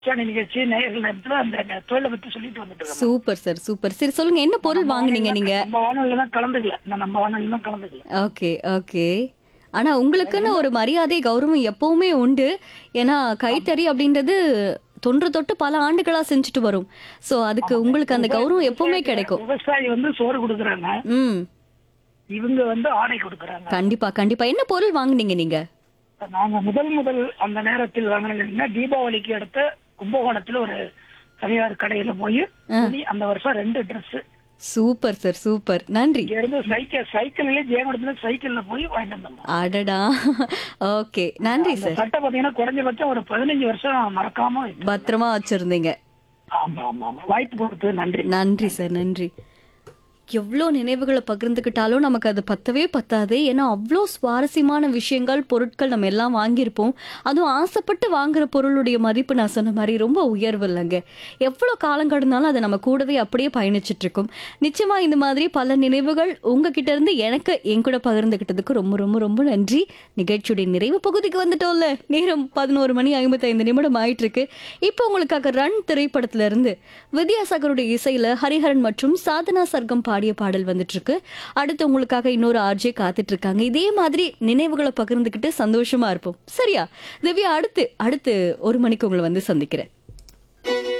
Channel நிகழ்ச்சி நேயர்கள் நேரத்துல அந்த தொழிலை பத்தி சொல்லிட்டு வந்துட்டு இருக்கேன் சூப்பர் சார் சூப்பர் சரி சொல்லுங்க என்ன பொருள் வாங்குனீங்க நீங்க நம்ம வானொலியில தான் கலந்துக்கல நான் நம்ம வானொலியில தான் கலந்துக்கல ஓகே ஓகே ஆனா உங்களுக்குன்னு ஒரு மரியாதை கௌரவம் எப்பவுமே உண்டு ஏன்னா கைத்தறி அப்படின்றது தொன்று தொட்டு பல ஆண்டுகளா செஞ்சுட்டு வரும் சோ அதுக்கு உங்களுக்கு அந்த கௌரவம் எப்பவுமே கிடைக்கும் விவசாயி வந்து சோறு கொடுக்குறாங்க ம் இவங்க வந்து ஆடை கொடுக்குறாங்க கண்டிப்பா கண்டிப்பா என்ன பொருள் வாங்குனீங்க நீங்க நாங்க முதல் முதல் அந்த நேரத்தில் வாங்கினீங்கன்னா தீபாவளிக்கு அடுத்த கும்பகோணத்துல ஒரு தனியார் கடையில போய் துணி அந்த வருஷம் ரெண்டு Dress சூப்பர் சார் சூப்பர் நன்றி இங்க இருந்து சைக்கிள் சைக்கிள்லயே ஜெயங்கொடத்துல சைக்கிள்ல போய் வாங்கிட்டு வந்தோம் அடடா ஓகே நன்றி அந்த சார் சட்டை பாத்தீங்கன்னா குறைஞ்சபட்சம் ஒரு பதினஞ்சு வருஷம் மறக்காம இருக்கு. பத்திரமா வச்சிருந்தீங்க ஆமா ஆமா ஆமா வாய்ப்பு கொடுத்து நன்றி நன்றி சார் நன்றி எவ்வளோ நினைவுகளை பகிர்ந்துக்கிட்டாலும் நமக்கு அது பத்தவே பத்தாது ஏன்னா அவ்வளோ சுவாரஸ்யமான விஷயங்கள் பொருட்கள் நம்ம எல்லாம் வாங்கியிருப்போம் அதுவும் ஆசைப்பட்டு வாங்குற பொருளுடைய மதிப்பு நான் சொன்ன மாதிரி ரொம்ப உயர்வு இல்லைங்க எவ்வளோ காலம் கடந்தாலும் அது நம்ம கூடவே அப்படியே பயணிச்சுட்டு இருக்கும் நிச்சயமா இந்த மாதிரி பல நினைவுகள் உங்ககிட்ட இருந்து எனக்கு என் கூட பகிர்ந்துக்கிட்டதுக்கு ரொம்ப ரொம்ப ரொம்ப நன்றி நிகழ்ச்சியுடைய நிறைவு பகுதிக்கு வந்துட்டோம்ல நேரம் பதினோரு மணி ஐம்பத்தைந்து நிமிடம் ஆயிட்டு இருக்கு இப்போ உங்களுக்காக ரன் திரைப்படத்துல இருந்து வித்யாசாகருடைய இசையில ஹரிஹரன் மற்றும் சாதனா சர்க்கம் பாடிய பாடல் வந்துட்டு இருக்கு அடுத்து உங்களுக்காக இன்னொரு ஆர்ஜே காத்துட்டு இருக்காங்க இதே மாதிரி நினைவுகளை பகிர்ந்துக்கிட்டு சந்தோஷமா இருப்போம் சரியா திவ்யா அடுத்து அடுத்து ஒரு மணிக்கு உங்களை வந்து சந்திக்கிறேன்